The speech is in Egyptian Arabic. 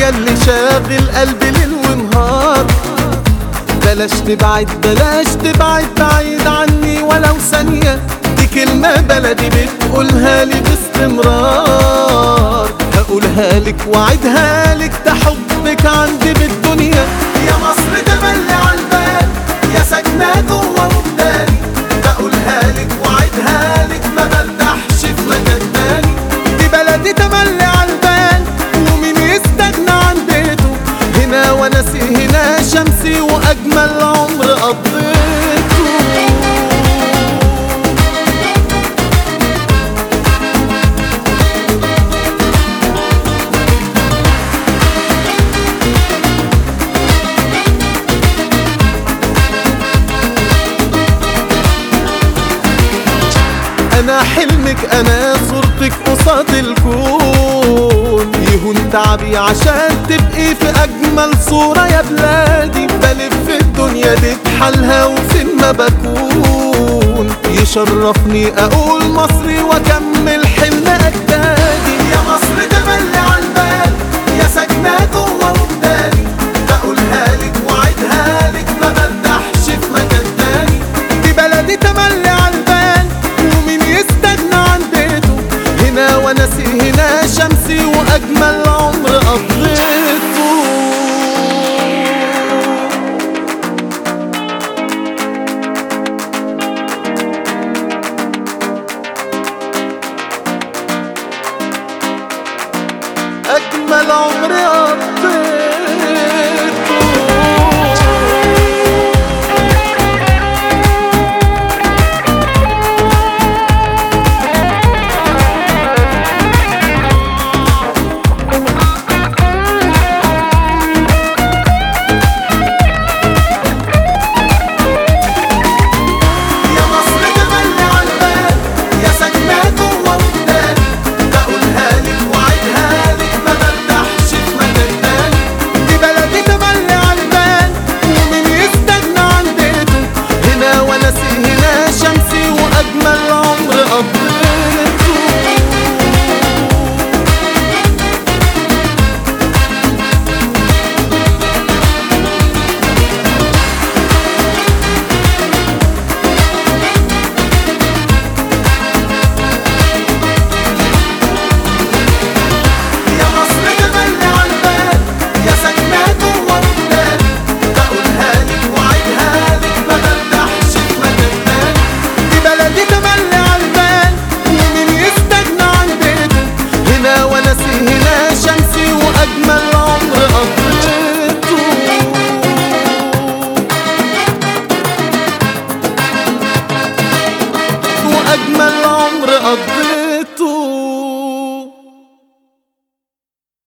ياللي شاغل قلبي ليل ونهار بلاش تبعد بلاش تبعد بعيد عني ولو ثانية دي كلمة بلدي بتقولها لي باستمرار هقولها لك وعدها لك ده حبك عندي بالدنيا يا مصر تملي عالبال يا ساكنة جوه وجداني بقولها لك وعدها لك ما برتاحش في مكان تاني دي بلدي تملي عالبال ومين يستغنى عن بيته هنا وناسي هنا شمسي واجمل عمر قضيته انا حلمك انا صورتك قصاد الكون يهون تعبي عشان تبقي في اجمل صورة يا بلادي بلف الدنيا دي بحالها وفين ما بكون يشرفني اقول مصري واكمل حلم اجدادي يا مصر تملي عالبال يا ساكنة جوه وجداني بقولها لك وعدها لك ما برتاحش في مكان تاني دي بلدي تملي عالبال ومين يستغنى عن بيته هنا وناسي هنا شمسي واجمل عمر قضيته أجمل عمر